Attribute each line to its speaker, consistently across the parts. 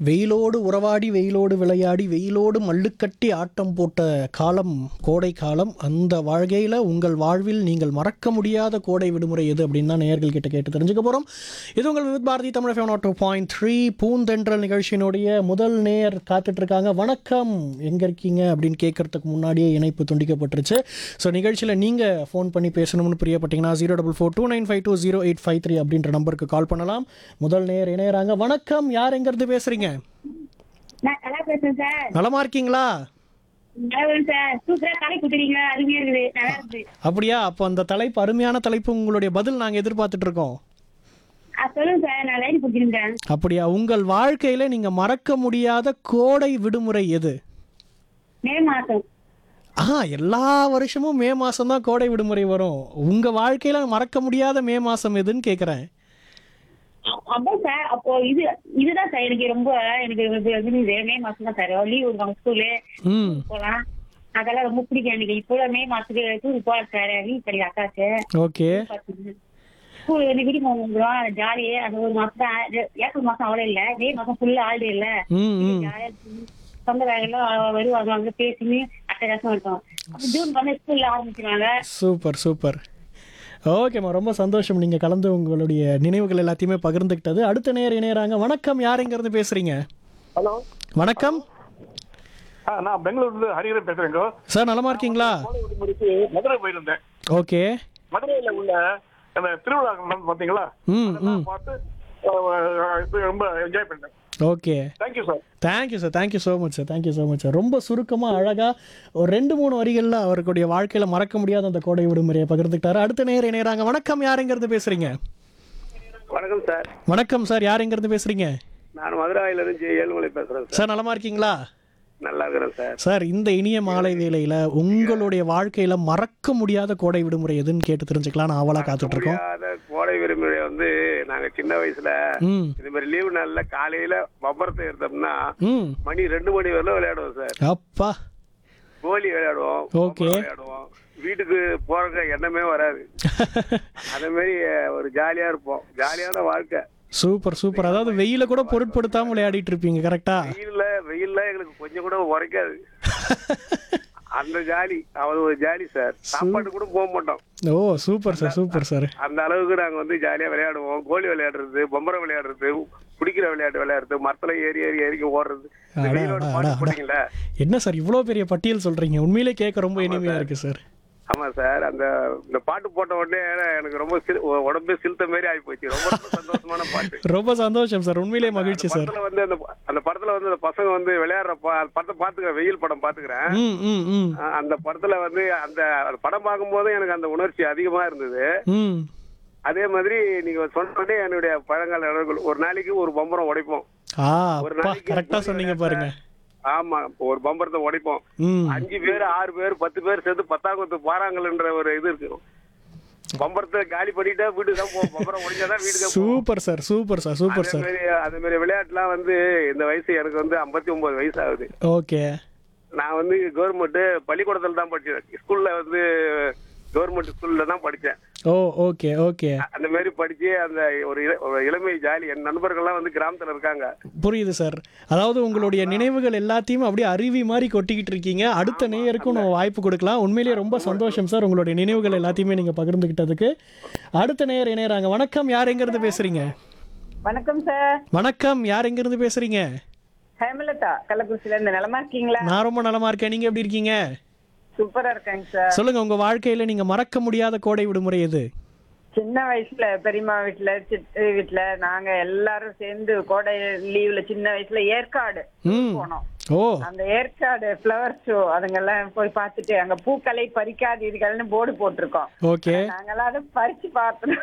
Speaker 1: வெயிலோடு உறவாடி வெயிலோடு விளையாடி வெயிலோடு மல்லுக்கட்டி ஆட்டம் போட்ட காலம் கோடை காலம் அந்த வாழ்க்கையில் உங்கள் வாழ்வில் நீங்கள் மறக்க முடியாத கோடை விடுமுறை எது அப்படின்னு தான் நேயர்கள் கிட்ட கேட்டு தெரிஞ்சுக்க போகிறோம் இது உங்கள் வித் பாரதி தமிழ் ஃபேவன் டூ பாயிண்ட் த்ரீ பூந்தென்றல் நிகழ்ச்சியினுடைய முதல் நேயர் காத்துட்டு இருக்காங்க வணக்கம் எங்கே இருக்கீங்க அப்படின்னு கேட்கறதுக்கு முன்னாடியே இணைப்பு துண்டிக்கப்பட்டுருச்சு ஸோ நிகழ்ச்சியில் நீங்கள் ஃபோன் பண்ணி பேசணும்னு பிரியப்பட்டீங்கன்னா zero double four two nine five two zero eight five three அப்படின்ற நம்பருக்கு கால் பண்ணலாம் முதல் நேயர் இணையறாங்க வணக்கம் யார் எங்கேருந்து பேசுகிறீங்க
Speaker 2: நான் நல்லா பேசுறேன் சார்
Speaker 1: நலமா இருக்கீங்களா
Speaker 2: நல்லா இருக்கேன் சார் சூப்பரா தலை குத்துறீங்க அருமையா இருக்குது நல்லா இருக்குது
Speaker 1: அப்படியா அப்போ அந்த தலைப்பு அருமையான தலைப்பு உங்களுடைய பதில் நாங்கள் எதிர்பார்த்துட்டு இருக்கோம்
Speaker 2: ஆ சொல்லுங்க சார் நான் லைன் பிடிச்சிருந்தேன்
Speaker 1: அப்படியா உங்கள் வாழ்க்கையில நீங்க மறக்க முடியாத கோடை விடுமுறை எது
Speaker 2: மே மாசம்
Speaker 1: ஆ எல்லா வருஷமும் மே மாசம் தான் கோடை விடுமுறை வரும் உங்க வாழ்க்கையில மறக்க முடியாத மே மாசம் எதுன்னு கேக்குறேன்
Speaker 2: அ- அதான் சார் அப்போ இது இதுதான் சார் எனக்கு ரொம்ப எனக்கு இது இருந்தது மே மாசம் தான் சார் லீவ் விடுவாங்க ஸ்கூலு
Speaker 1: ம்
Speaker 2: போலாம் அதெல்லாம் ரொம்ப பிடிக்கும் எனக்கு இப்போ மே மாசத்துக்கு டூர் போகலாம் சார் லீவ் கிடையாது அக்காக்கு
Speaker 1: ஓகே
Speaker 2: ஸ்கூல் வந்து விடுமுறை வந்துடும் ஜாலியே அந்த ஒரு மாசம் தான் ஏப்ரல் மாசம் அவ்வளோ இல்ல மே மாசம் ஃபுல்லா ஹாலிடே இல்ல
Speaker 1: ம் ம்
Speaker 2: ஜாலியா இருக்கும். சொந்த வேலையெல்லாம் வருவாங்க அங்க பேசி அட்டகாசம் இருக்கும் அப்ப ஜூன் வந்து ஸ்கூல்ல ஆரம்பிச்சிருவாங்க
Speaker 1: சூப்பர் சூப்பர் ஓகேம்மா ரொம்ப சந்தோஷம் நீங்கள் கலந்து உங்களுடைய நினைவுகள் எல்லாத்தையுமே பகிர்ந்துக்கிட்டது அடுத்த நேரம் இணையறாங்க வணக்கம் யார் எங்கேருந்து பேசுறீங்க
Speaker 3: ஹலோ
Speaker 1: வணக்கம்
Speaker 3: ஆ நான் பெங்களூர்ல ஹரிஹரன் பேசுறேங்க
Speaker 1: சார் நலமா இருக்கீங்களா
Speaker 3: கோடை விடுமுறைக்கு மதுரை போயிருந்தேன்
Speaker 1: ஓகே
Speaker 3: மதுரையில உள்ள அந்த திருவிழா நடந்து பாத்தீங்களா
Speaker 1: ம் ம்
Speaker 3: நான் பார்த்து அஹ், இது ரொம்ப என்ஜாய் பண்ணேன்
Speaker 1: okay
Speaker 3: thank you sir
Speaker 1: thank you sir thank you so much sir thank you so much sir ரொம்ப சுருக்கமாக அழகாக ஒரு ரெண்டு மூணு வரிகளில் அவருடைய வாழ்க்கையில் மறக்க முடியாத அந்த கோடை விடுமுறையை பகிர்ந்துக்கிட்டாரு அடுத்த நேரம் இணையறாங்க வணக்கம் யார் எங்கேருந்து பேசுகிறீங்க
Speaker 4: வணக்கம் சார்
Speaker 1: வணக்கம் சார் யார் எங்கேருந்து பேசுகிறீங்க
Speaker 4: நான் மதுராயிலிருந்து ஜே ஏழுமலை பேசுறேன் சார்
Speaker 1: சார் நலமா இருக்கீங்களா
Speaker 4: நல்லா இருக்கிறேன் சார்
Speaker 1: சார் இந்த இனிய மாலை வேளையில் உங்களுடைய வாழ்க்கையில் மறக்க முடியாத கோடை விடுமுறை எதுன்னு கேட்டு தெரிஞ்சுக்கலாம் நான் ஆவலாக காத்துட்ருக்கோம்
Speaker 4: முடியாத கோடை விடுமுறை வந்து நாங்க சின்ன வயசுல
Speaker 1: ம்
Speaker 4: இது மாதிரி லீவு நாள்ல காலையில பம்பரத்தை எடுத்தோம்னா
Speaker 1: ம்
Speaker 4: மணி ரெண்டு மணி வரல விளையாடுவோம் சார்
Speaker 1: அப்பா
Speaker 4: கோலி விளையாடுவோம்
Speaker 1: Okay.
Speaker 4: பம்பரம் விளையாடுவோம் வீட்டுக்கு போறதுக்கு எண்ணமே வராது அதே மாதிரி அஹ், ஒரு ஜாலியா இருப்போம் ஜாலியான வாழ்க்கை
Speaker 1: சூப்பர் சூப்பர் அதாவது வெயில கூட பொருட்படுத்தாமல் விளையாடிட்டு இருப்பீங்க கரெக்டா
Speaker 4: வெயில்ல வெயில்ல எங்களுக்கு கொஞ்சம் கூட உரைக்காது அந்த ஜாலி அது ஒரு ஜாலி சார் சாப்பாட்டு கூட போக மாட்டோம்
Speaker 1: ஓ சூப்பர் சார் சூப்பர் சார்
Speaker 4: அந்த அளவுக்கு நாங்க வந்து ஜாலியா விளையாடுவோம் கோலி விளையாடுறது பொம்பரம் விளையாடுறது பிடிக்கிற விளையாட்டு விளையாடுறது மரத்துல ஏறி ஏறி ஏறி ஓடுறது இந்த
Speaker 1: அடா,
Speaker 4: வெயிலோட
Speaker 1: அடா,
Speaker 4: பாட்டு
Speaker 1: அடா.
Speaker 4: போட்டீங்களா
Speaker 1: என்ன சார் இவ்வளோ பெரிய பட்டியல் சொல்றீங்க உண்மையிலே கேட்க ரொம்ப இனிமையா இருக்கு சார்
Speaker 4: ஆமா சார் அந்த இந்த பாட்டு போட்ட உடனே எனக்கு ரொம்ப சில்- உ- உடம்பே சிலுத்த மாதிரி ஆகி போச்சு ரொம்ப ரொம்ப சந்தோஷமான பாட்டு
Speaker 1: ரொம்ப சந்தோஷம் சார் உண்மையிலே மகிழ்ச்சி
Speaker 4: அந்த
Speaker 1: சார்
Speaker 4: படத்துல வந்து அந்த அந்த படத்துல வந்து அந்த பசங்க வந்து விளையாடுற பா- அந்த படத்தை பாத்துக்கிறேன் வெயில் படம் பாத்துக்கிறேன்
Speaker 1: ம் ம் ம்
Speaker 4: அஹ் அந்த படத்துல வந்து அந்த அந்த படம் பார்க்கும்போது எனக்கு அந்த உணர்ச்சி அதிகமா இருந்தது
Speaker 1: ம்
Speaker 4: அதே மாதிரி நீங்க சொன்ன உடனே என்னுடைய பழங்கால நினைவுகள் ஒரு நாளைக்கு ஒரு பம்பரம் உடைப்போம்
Speaker 1: ஆ
Speaker 4: ஒரு
Speaker 1: அப்பா
Speaker 4: நாளைக்கு
Speaker 1: கரெக்டா
Speaker 4: கோலி
Speaker 1: சொன்னீங்க பாருங்க
Speaker 4: ஆமா ஒரு பம்பரத்தை உடைப்போம்
Speaker 1: ம்
Speaker 4: அஞ்சு பேர் ஆறு பேர் பத்து பேர் சேர்ந்து பத்தாங்குத்து பாறாங்கல்ன்ற ஒரு இது இருக்கு பம்பரத்தை காலி பண்ணிட்டா வீட்டுக்கு தான் போவோம் பம்பரம் உடைஞ்சாதான் வீட்டுக்கு தான் போவோம்
Speaker 1: super sir super sir super
Speaker 4: அதே
Speaker 1: சார்
Speaker 4: மாதிரி அதே மாதிரி விளையாட்டுலாம் வந்து இந்த வயசு எனக்கு வந்து ஐம்பத்தி ஒன்பது வயசு ஆகுது
Speaker 1: ஓகே
Speaker 4: நான் வந்து கவர்மெண்ட் பள்ளிக்கூடத்துல தான் படிச்சேன் ஸ்கூல்ல வந்து கவர்மெண்ட் ஸ்கூல்ல தான் படிச்சேன்
Speaker 1: ஓ ஓகே ஓகே
Speaker 4: அந்த மாதிரி படிச்சு அந்த ஒரு இள- ஒரு இளமை ஜாலி என் நண்பர்கள்லாம் வந்து கிராமத்துல இருக்காங்க
Speaker 1: புரியுது சார் அதாவது உங்களுடைய நினைவுகள் எல்லாத்தையும் அப்படியே அருவி மாதிரி கொட்டிக்கிட்டு இருக்கீங்க அடுத்த நேயருக்கும் நம்ம வாய்ப்பு கொடுக்கலாம் உண்மையிலேயே ரொம்ப சந்தோஷம் சார் உங்களுடைய நினைவுகள் எல்லாத்தையுமே நீங்க பகிர்ந்துக்கிட்டதுக்கு அடுத்த நேயர் இணையறாங்க வணக்கம் யார் எங்கிருந்து பேசுறீங்க
Speaker 5: வணக்கம் சார்
Speaker 1: வணக்கம் யார் எங்கிருந்து பேசுறீங்க
Speaker 5: ஹேமலதா கள்ளக்குறிச்சியில இருந்து நலமா இருக்கீங்களா
Speaker 1: நான் ரொம்ப நலமா இருக்கேன் நீங்க எப்படி இருக்கீங்க
Speaker 5: சூப்பரா இருக்கேங்க சார்
Speaker 1: சொல்லுங்க உங்க வாழ்க்கையில நீங்க மறக்க முடியாத கோடை விடுமுறை எது
Speaker 5: சின்ன வயசுல பெரியம்மா வீட்டுல சித்தி வீட்டுல நாங்க எல்லாரும் சேர்ந்து கோடை லீவ்ல சின்ன வயசுல ஏற்காடு
Speaker 1: ம்
Speaker 5: போனோம்
Speaker 1: ஓ
Speaker 5: அந்த ஏற்காடு ஃப்ளவர் ஷோ அதுங்கெல்லாம் போய் பார்த்துட்டு அங்க பூக்களை பறிக்காதீர்கள்னு போர்டு போட்டிருக்கோம்
Speaker 1: ஓகே
Speaker 5: நாங்கெல்லாம் அதை பறிச்சு பார்த்தோம்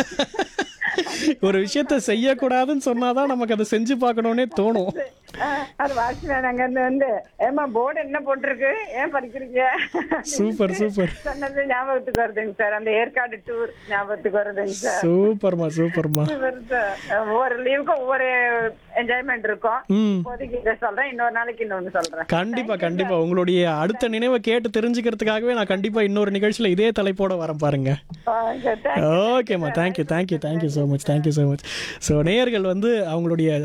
Speaker 1: ஒரு விஷயத்த செய்யக்கூடாதுன்னு சொன்னாதான் நமக்கு அதை செஞ்சு பார்க்கணும்னே தோணும்
Speaker 5: ஆஹ், அது வாட்ச்மேன் அங்க இருந்து வந்து ஏமா போர்டு என்ன போட்டிருக்கு ஏன் படிக்கிறீங்க
Speaker 1: சூப்பர் சூப்பர்
Speaker 5: சொன்னது ஞாபகத்துக்கு வருதுங்க சார் அந்த ஏற்காடு டூர் ஞாபகத்துக்கு வருதுங்க சார்
Speaker 1: சூப்பர்மா சூப்பர்மா
Speaker 5: வருது. ஒவ்வொரு லீவுக்கும் ஒவ்வொரு என்ஜாய்மெண்ட் இருக்கும்
Speaker 1: ம்
Speaker 5: இப்போதைக்கு இதை சொல்றேன் இன்னொரு நாளைக்கு இன்னொன்னு சொல்றேன்
Speaker 1: கண்டிப்பா கண்டிப்பா உங்களுடைய அடுத்த நினைவை கேட்டு தெரிஞ்சுக்கிறதுக்காகவே நான் கண்டிப்பா இன்னொரு நிகழ்ச்சியில இதே தலைப்போட வரேன் பாருங்க
Speaker 5: Okay, thank you.
Speaker 1: ஓகேம்மா thank you thank you thank you so much thank you so much so நேயர்கள் வந்து அவங்களுடைய